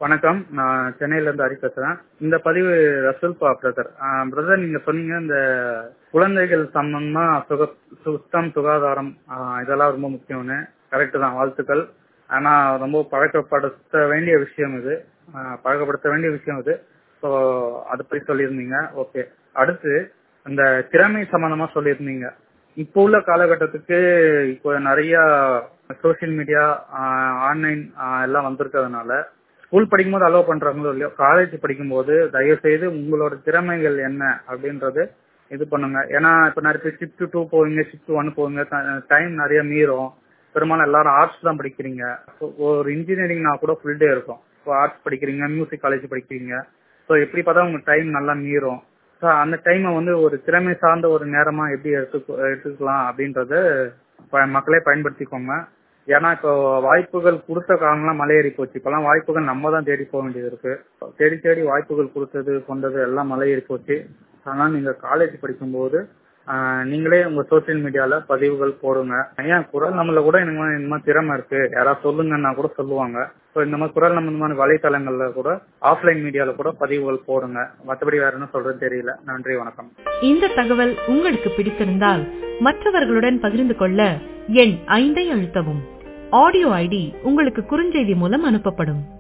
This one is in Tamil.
வணக்கம் நான் சென்னையில இருந்து ஹரி பேசுறேன் இந்த பதிவு ரசூல்பா பிரதர் பிரதர் நீங்க சொன்னீங்க இந்த குழந்தைகள் சம்பந்தமா சுக சுத்தம் சுகாதாரம் ஆஹ் இதெல்லாம் ரொம்ப முக்கியம்னு கரெக்ட் தான் வாழ்த்துக்கள் ஆனா ரொம்ப பழக்கப்படுத்த வேண்டிய விஷயம் இது ஆஹ் பழக்கப்படுத்த வேண்டிய விஷயம் இது ஸோ அதை பத்தி சொல்லியிருந்தீங்க ஓகே அடுத்து இந்த திறமை சம்பந்தமா சொல்லியிருந்தீங்க இப்போ உள்ள காலகட்டத்துக்கு இப்போ நிறைய சோசியல் மீடியா ஆன்லைன் எல்லாம் வந்திருக்கிறதுனால ஸ்கூல் படிக்கும்போது அலோவ் பண்றாங்களோ இல்லையோ காலேஜ் படிக்கும்போது தயவு செய்து உங்களோட திறமைகள் என்ன அப்படின்றது இது பண்ணுங்க ஏன்னா இப்ப நிறைய பேர் ஷிஃப்ட் டூ போவீங்க ஷிஃப்ட் ஒன் போவீங்க டைம் நிறைய மீறும் பெரும்பாலும் எல்லாரும் ஆர்ட்ஸ் தான் படிக்கிறீங்க ஒரு இன்ஜினியரிங்னா கூட ஃபுல் டே இருக்கும் இப்போ ஆர்ட்ஸ் படிக்கிறீங்க மியூசிக் காலேஜ் படிக்கிறீங்க ஸோ எப்படி பார்த்தா உங்க டைம் நல்லா மீறும் ஸோ அந்த டைமை வந்து ஒரு திறமை சார்ந்த ஒரு நேரமா எப்படி எடுத்து எடுத்துக்கலாம் அப்படின்றத மக்களே பயன்படுத்திக்கோங்க ஏன்னா இப்போ வாய்ப்புகள் கொடுத்த காலம்லாம் மலையேறி போச்சு இப்பெல்லாம் வாய்ப்புகள் நம்ம தான் தேடி போக வேண்டியது இருக்கு தேடி தேடி வாய்ப்புகள் கொடுத்தது கொண்டது எல்லாம் மலையேறி போச்சு அதனால நீங்க காலேஜ் படிக்கும்போது நீங்களே உங்க சோசியல் மீடியால பதிவுகள் போடுங்க ஏன் குரல் நம்மள கூட இந்த மாதிரி இந்த மாதிரி திறமை இருக்கு யாராவது சொல்லுங்கன்னா கூட சொல்லுவாங்க ஸோ இந்த மாதிரி குரல் நம்ம இந்த மாதிரி வலைத்தளங்கள்ல கூட ஆஃப்லைன் மீடியால கூட பதிவுகள் போடுங்க மற்றபடி வேற என்ன சொல்றது தெரியல நன்றி வணக்கம் இந்த தகவல் உங்களுக்கு பிடித்திருந்தால் மற்றவர்களுடன் பகிர்ந்து கொள்ள எண் ஐந்தை அழுத்தவும் ஆடியோ ஐடி உங்களுக்கு குறுஞ்செய்தி மூலம் அனுப்பப்படும்